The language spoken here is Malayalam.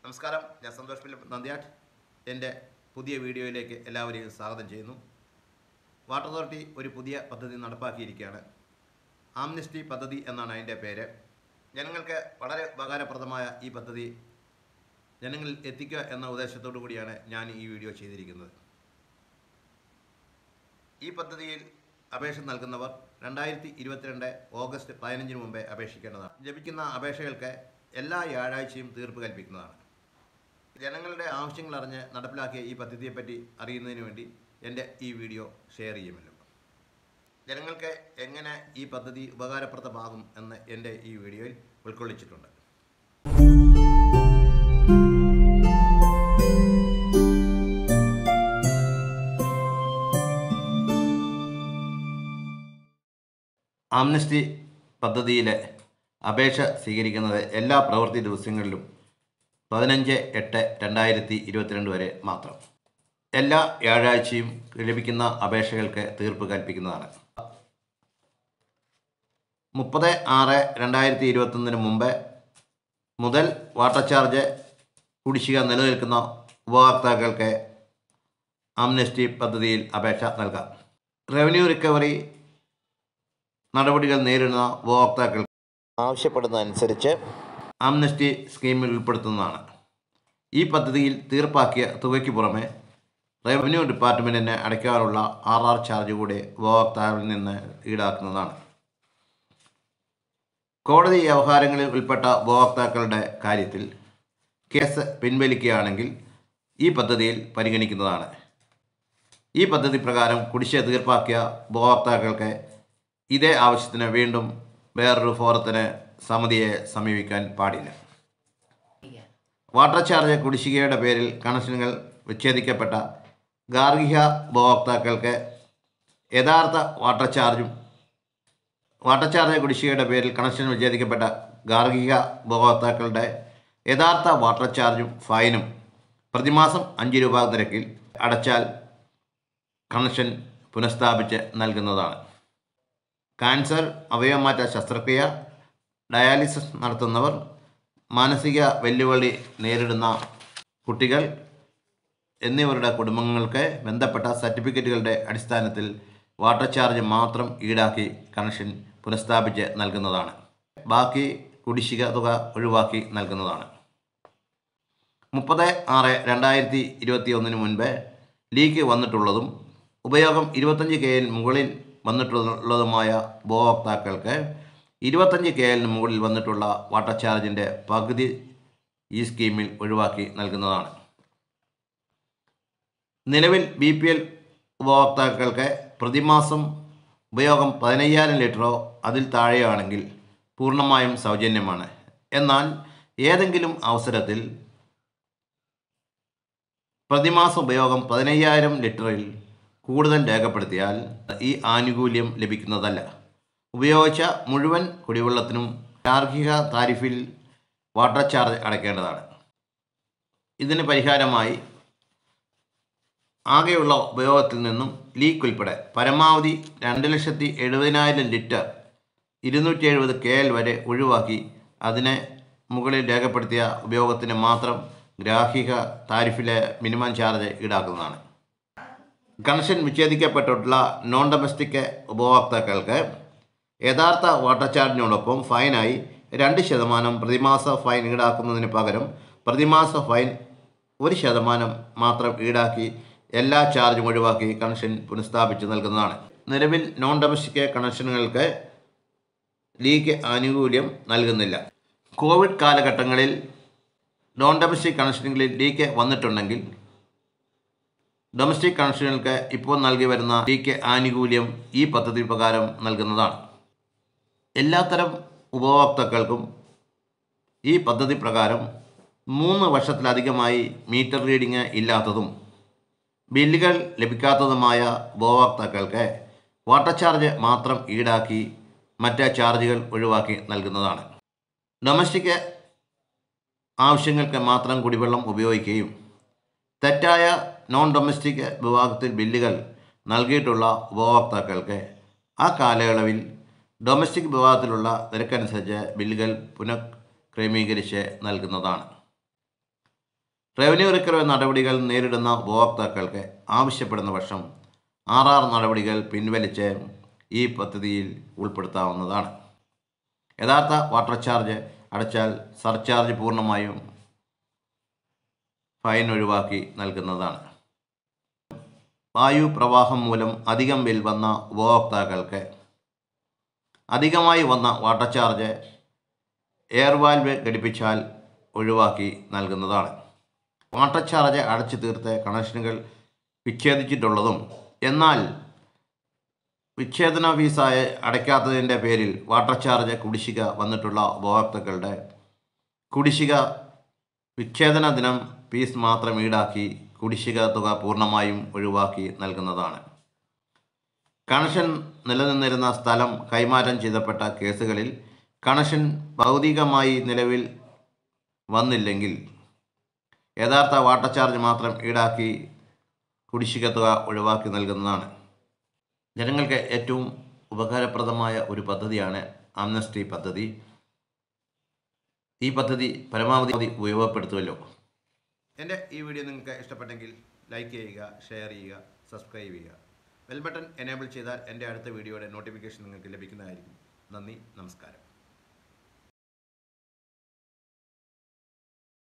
നമസ്കാരം ഞാൻ സന്തോഷ് ഫിലിപ്പ് നന്ദിയാട്ട് എൻ്റെ പുതിയ വീഡിയോയിലേക്ക് എല്ലാവരെയും സ്വാഗതം ചെയ്യുന്നു വാട്ടർ അതോറിറ്റി ഒരു പുതിയ പദ്ധതി നടപ്പാക്കിയിരിക്കുകയാണ് ആംനസ്റ്റി പദ്ധതി എന്നാണ് അതിൻ്റെ പേര് ജനങ്ങൾക്ക് വളരെ ഉപകാരപ്രദമായ ഈ പദ്ധതി ജനങ്ങളിൽ എത്തിക്കുക എന്ന ഉദ്ദേശത്തോടു കൂടിയാണ് ഞാൻ ഈ വീഡിയോ ചെയ്തിരിക്കുന്നത് ഈ പദ്ധതിയിൽ അപേക്ഷ നൽകുന്നവർ രണ്ടായിരത്തി ഇരുപത്തിരണ്ട് ഓഗസ്റ്റ് പതിനഞ്ചിന് മുമ്പേ അപേക്ഷിക്കേണ്ടതാണ് ലഭിക്കുന്ന അപേക്ഷകൾക്ക് എല്ലാ വ്യാഴാഴ്ചയും തീർപ്പ് കൽപ്പിക്കുന്നതാണ് ജനങ്ങളുടെ ആവശ്യങ്ങൾ അറിഞ്ഞ് നടപ്പിലാക്കിയ ഈ പദ്ധതിയെപ്പറ്റി അറിയുന്നതിന് വേണ്ടി എൻ്റെ ഈ വീഡിയോ ഷെയർ ചെയ്യുമല്ലോ ജനങ്ങൾക്ക് എങ്ങനെ ഈ പദ്ധതി ഉപകാരപ്രദമാകും എന്ന് എൻ്റെ ഈ വീഡിയോയിൽ ഉൾക്കൊള്ളിച്ചിട്ടുണ്ട് ആംനസ്റ്റി പദ്ധതിയിലെ അപേക്ഷ സ്വീകരിക്കുന്നത് എല്ലാ പ്രവൃത്തി ദിവസങ്ങളിലും പതിനഞ്ച് എട്ട് രണ്ടായിരത്തി ഇരുപത്തിരണ്ട് വരെ മാത്രം എല്ലാ വ്യാഴാഴ്ചയും ലഭിക്കുന്ന അപേക്ഷകൾക്ക് തീർപ്പ് കൽപ്പിക്കുന്നതാണ് മുപ്പത് ആറ് രണ്ടായിരത്തി ഇരുപത്തൊന്നിന് മുമ്പ് മുതൽ വാട്ടർ ചാർജ് കുടിശ്ശിക നിലനിൽക്കുന്ന ഉപഭോക്താക്കൾക്ക് ആംനസ്റ്റി പദ്ധതിയിൽ അപേക്ഷ നൽകാം റവന്യൂ റിക്കവറി നടപടികൾ നേരിടുന്ന ഉപഭോക്താക്കൾ ആവശ്യപ്പെടുന്നതനുസരിച്ച് ആംനസ്റ്റി സ്കീമിൽ ഉൾപ്പെടുത്തുന്നതാണ് ഈ പദ്ധതിയിൽ തീർപ്പാക്കിയ തുകയ്ക്ക് പുറമെ റവന്യൂ ഡിപ്പാർട്ട്മെൻറ്റിന് അടയ്ക്കാനുള്ള ആർ ആർ ചാർജ് കൂടി ഉപഭോക്താവിൽ നിന്ന് ഈടാക്കുന്നതാണ് കോടതി വ്യവഹാരങ്ങളിൽ ഉൾപ്പെട്ട ഉപഭോക്താക്കളുടെ കാര്യത്തിൽ കേസ് പിൻവലിക്കുകയാണെങ്കിൽ ഈ പദ്ധതിയിൽ പരിഗണിക്കുന്നതാണ് ഈ പദ്ധതി പ്രകാരം കുടിശ്ശിക തീർപ്പാക്കിയ ഉപഭോക്താക്കൾക്ക് ഇതേ ആവശ്യത്തിന് വീണ്ടും വേറൊരു ഫോറത്തിന് സമിതിയെ സമീപിക്കാൻ പാടില്ല വാട്ടർ ചാർജ് കുടിശ്ശികയുടെ പേരിൽ കണക്ഷനുകൾ വിച്ഛേദിക്കപ്പെട്ട ഗാർഹിക ഉപഭോക്താക്കൾക്ക് യഥാർത്ഥ വാട്ടർ ചാർജും വാട്ടർ ചാർജ് കുടിശ്ശികയുടെ പേരിൽ കണക്ഷൻ വിച്ഛേദിക്കപ്പെട്ട ഗാർഹിക ഉപഭോക്താക്കളുടെ യഥാർത്ഥ വാട്ടർ ചാർജും ഫൈനും പ്രതിമാസം അഞ്ച് രൂപ നിരക്കിൽ അടച്ചാൽ കണക്ഷൻ പുനഃസ്ഥാപിച്ച് നൽകുന്നതാണ് കാൻസർ അവയവമാറ്റ ശസ്ത്രക്രിയ ഡയാലിസിസ് നടത്തുന്നവർ മാനസിക വെല്ലുവിളി നേരിടുന്ന കുട്ടികൾ എന്നിവരുടെ കുടുംബങ്ങൾക്ക് ബന്ധപ്പെട്ട സർട്ടിഫിക്കറ്റുകളുടെ അടിസ്ഥാനത്തിൽ വാട്ടർ ചാർജ് മാത്രം ഈടാക്കി കണക്ഷൻ പുനഃസ്ഥാപിച്ച് നൽകുന്നതാണ് ബാക്കി കുടിശ്ശിക തുക ഒഴിവാക്കി നൽകുന്നതാണ് മുപ്പത് ആറ് രണ്ടായിരത്തി ഇരുപത്തി ഒന്നിന് മുൻപ് ലീക്ക് വന്നിട്ടുള്ളതും ഉപയോഗം ഇരുപത്തഞ്ച് കെ മുകളിൽ വന്നിട്ടുള്ളതുമായ ഉപഭോക്താക്കൾക്ക് ഇരുപത്തഞ്ച് കെ എല്ലിന് മുകളിൽ വന്നിട്ടുള്ള വാട്ടർ ചാർജിൻ്റെ പകുതി ഈ സ്കീമിൽ ഒഴിവാക്കി നൽകുന്നതാണ് നിലവിൽ ബി പി എൽ ഉപഭോക്താക്കൾക്ക് പ്രതിമാസം ഉപയോഗം പതിനയ്യായിരം ലിറ്ററോ അതിൽ താഴെയാണെങ്കിൽ പൂർണ്ണമായും സൗജന്യമാണ് എന്നാൽ ഏതെങ്കിലും അവസരത്തിൽ പ്രതിമാസ ഉപയോഗം പതിനയ്യായിരം ലിറ്ററിൽ കൂടുതൽ രേഖപ്പെടുത്തിയാൽ ഈ ആനുകൂല്യം ലഭിക്കുന്നതല്ല ഉപയോഗിച്ച മുഴുവൻ കുടിവെള്ളത്തിനും ഗാർഹിക താരിഫിൽ വാട്ടർ ചാർജ് അടയ്ക്കേണ്ടതാണ് ഇതിന് പരിഹാരമായി ആകെയുള്ള ഉപയോഗത്തിൽ നിന്നും ലീക്ക് ഉൾപ്പെടെ പരമാവധി രണ്ട് ലക്ഷത്തി എഴുപതിനായിരം ലിറ്റർ ഇരുന്നൂറ്റി എഴുപത് കെ എൽ വരെ ഒഴിവാക്കി അതിനെ മുകളിൽ രേഖപ്പെടുത്തിയ ഉപയോഗത്തിന് മാത്രം ഗ്രാഹിക താരിഫിലെ മിനിമം ചാർജ് ഈടാക്കുന്നതാണ് കണക്ഷൻ വിച്ഛേദിക്കപ്പെട്ടിട്ടുള്ള നോൺ ഡൊമസ്റ്റിക് ഉപഭോക്താക്കൾക്ക് യഥാർത്ഥ വാട്ടർ ചാർജിനോടൊപ്പം ഫൈനായി രണ്ട് ശതമാനം പ്രതിമാസ ഫൈൻ ഈടാക്കുന്നതിന് പകരം പ്രതിമാസ ഫൈൻ ഒരു ശതമാനം മാത്രം ഈടാക്കി എല്ലാ ചാർജും ഒഴിവാക്കി കണക്ഷൻ പുനഃസ്ഥാപിച്ച് നൽകുന്നതാണ് നിലവിൽ നോൺ ഡൊമസ്റ്റിക് കണക്ഷനുകൾക്ക് ലീക്ക് ആനുകൂല്യം നൽകുന്നില്ല കോവിഡ് കാലഘട്ടങ്ങളിൽ നോൺ ഡൊമസ്റ്റിക് കണക്ഷനുകളിൽ ലീക്ക് വന്നിട്ടുണ്ടെങ്കിൽ ഡൊമസ്റ്റിക് കണക്ഷനുകൾക്ക് ഇപ്പോൾ നൽകി വരുന്ന ലീക്ക് ആനുകൂല്യം ഈ പദ്ധതി പ്രകാരം നൽകുന്നതാണ് എല്ലാത്തരം ഉപഭോക്താക്കൾക്കും ഈ പദ്ധതി പ്രകാരം മൂന്ന് വർഷത്തിലധികമായി മീറ്റർ റീഡിംഗ് ഇല്ലാത്തതും ബില്ലുകൾ ലഭിക്കാത്തതുമായ ഉപഭോക്താക്കൾക്ക് വാട്ടർ ചാർജ് മാത്രം ഈടാക്കി മറ്റ് ചാർജുകൾ ഒഴിവാക്കി നൽകുന്നതാണ് ഡൊമസ്റ്റിക് ആവശ്യങ്ങൾക്ക് മാത്രം കുടിവെള്ളം ഉപയോഗിക്കുകയും തെറ്റായ നോൺ ഡൊമസ്റ്റിക് വിഭാഗത്തിൽ ബില്ലുകൾ നൽകിയിട്ടുള്ള ഉപഭോക്താക്കൾക്ക് ആ കാലയളവിൽ ഡൊമസ്റ്റിക് വിഭാഗത്തിലുള്ള നിരക്കനുസരിച്ച് ബില്ലുകൾ പുനഃക്രമീകരിച്ച് നൽകുന്നതാണ് റവന്യൂ റിക്കവറി നടപടികൾ നേരിടുന്ന ഉപഭോക്താക്കൾക്ക് ആവശ്യപ്പെടുന്ന പക്ഷം ആർ ആർ നടപടികൾ പിൻവലിച്ച് ഈ പദ്ധതിയിൽ ഉൾപ്പെടുത്താവുന്നതാണ് യഥാർത്ഥ വാട്ടർ ചാർജ് അടച്ചാൽ സർചാർജ് പൂർണ്ണമായും ഫൈൻ ഒഴിവാക്കി നൽകുന്നതാണ് വായു പ്രവാഹം മൂലം അധികം ബിൽ വന്ന ഉപഭോക്താക്കൾക്ക് അധികമായി വന്ന വാട്ടർ ചാർജ് എയർ വാൽവ് ഘടിപ്പിച്ചാൽ ഒഴിവാക്കി നൽകുന്നതാണ് വാട്ടർ ചാർജ് അടച്ചു തീർത്ത് കണക്ഷനുകൾ വിച്ഛേദിച്ചിട്ടുള്ളതും എന്നാൽ വിച്ഛേദന ഫീസായി അടയ്ക്കാത്തതിൻ്റെ പേരിൽ വാട്ടർ ചാർജ് കുടിശ്ശിക വന്നിട്ടുള്ള ഉപഭോക്താക്കളുടെ കുടിശ്ശിക വിച്ഛേദന ദിനം ഫീസ് മാത്രം ഈടാക്കി കുടിശ്ശിക തുക പൂർണ്ണമായും ഒഴിവാക്കി നൽകുന്നതാണ് കണക്ഷൻ നിലനിന്നിരുന്ന സ്ഥലം കൈമാറ്റം ചെയ്തപ്പെട്ട കേസുകളിൽ കണക്ഷൻ ഭൗതികമായി നിലവിൽ വന്നില്ലെങ്കിൽ യഥാർത്ഥ വാട്ടർ ചാർജ് മാത്രം ഈടാക്കി കുടിശ്ശിക തുക ഒഴിവാക്കി നൽകുന്നതാണ് ജനങ്ങൾക്ക് ഏറ്റവും ഉപകാരപ്രദമായ ഒരു പദ്ധതിയാണ് ആംനസ്റ്റി പദ്ധതി ഈ പദ്ധതി പരമാവധി ഉപയോഗപ്പെടുത്തുമല്ലോ എൻ്റെ ഈ വീഡിയോ നിങ്ങൾക്ക് ഇഷ്ടപ്പെട്ടെങ്കിൽ ലൈക്ക് ചെയ്യുക ഷെയർ ചെയ്യുക സബ്സ്ക്രൈബ് ചെയ്യുക ബെൽ ബട്ടൺ എനേബിൾ ചെയ്താൽ എൻ്റെ അടുത്ത വീഡിയോയുടെ നോട്ടിഫിക്കേഷൻ നിങ്ങൾക്ക് ലഭിക്കുന്നതായിരിക്കും നന്ദി നമസ്കാരം